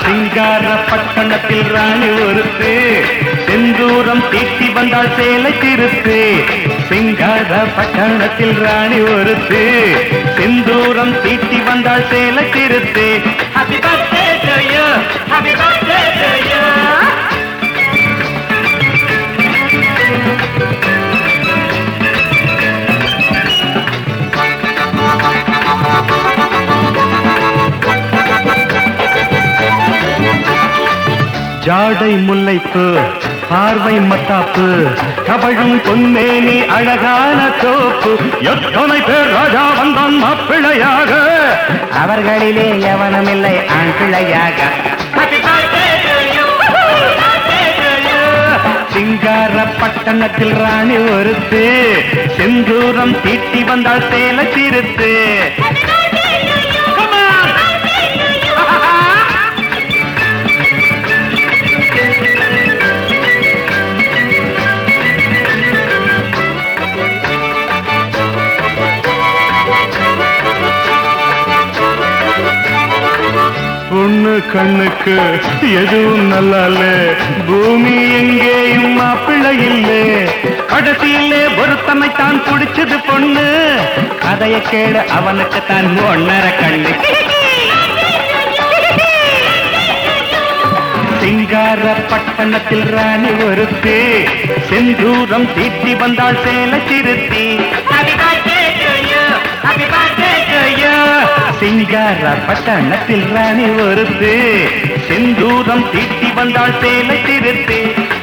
சிங்கார பட்டணத்தில் ராணி ஒருத்து செந்தூரம் தீட்டி வந்தாள் சேலை திருத்து சிங்கார பட்டணத்தில் ராணி ஒருத்து செந்தூரம் தீட்டி வந்தாள் சேலை திருத்து happy birthday to you happy birthday to you ஜாடை முல்லைப்பு பார்வை மத்தாப்பு கபழும் பொன்னேனி அழகான தோப்பு எத்தனை பேர் ராஜா வந்தான் மாப்பிள்ளையாக அவர்களிலே எவனுமில்லை ஆண் பிள்ளையாக சிங்கார பட்டணத்தில் ராணி ஒருத்து செந்தூரம் தீட்டி வந்தாள் சேல சிறுத்து Come on! பொண்ணு கண்ணுக்கு எதுவும் நல்லால பூமி எங்கேயும் மாப்பிள்ளை இல்லே கடைசியிலே ஒருத்தனை தான் பிடிச்சது பொண்ணு கதைய கேடு அவனுக்கு தான் ஒன்னர கண்ணு சிங்கார பட்டணத்தில் ராணி ஒருத்தி செந்தூரம் தீட்டி வந்தாள் சேல சிறுத்தி சிங்கார பட்டணத்தில் ராணி ஒருத்தி செந்தூரம் தீட்டி வந்தாள் சேல சிறுத்தி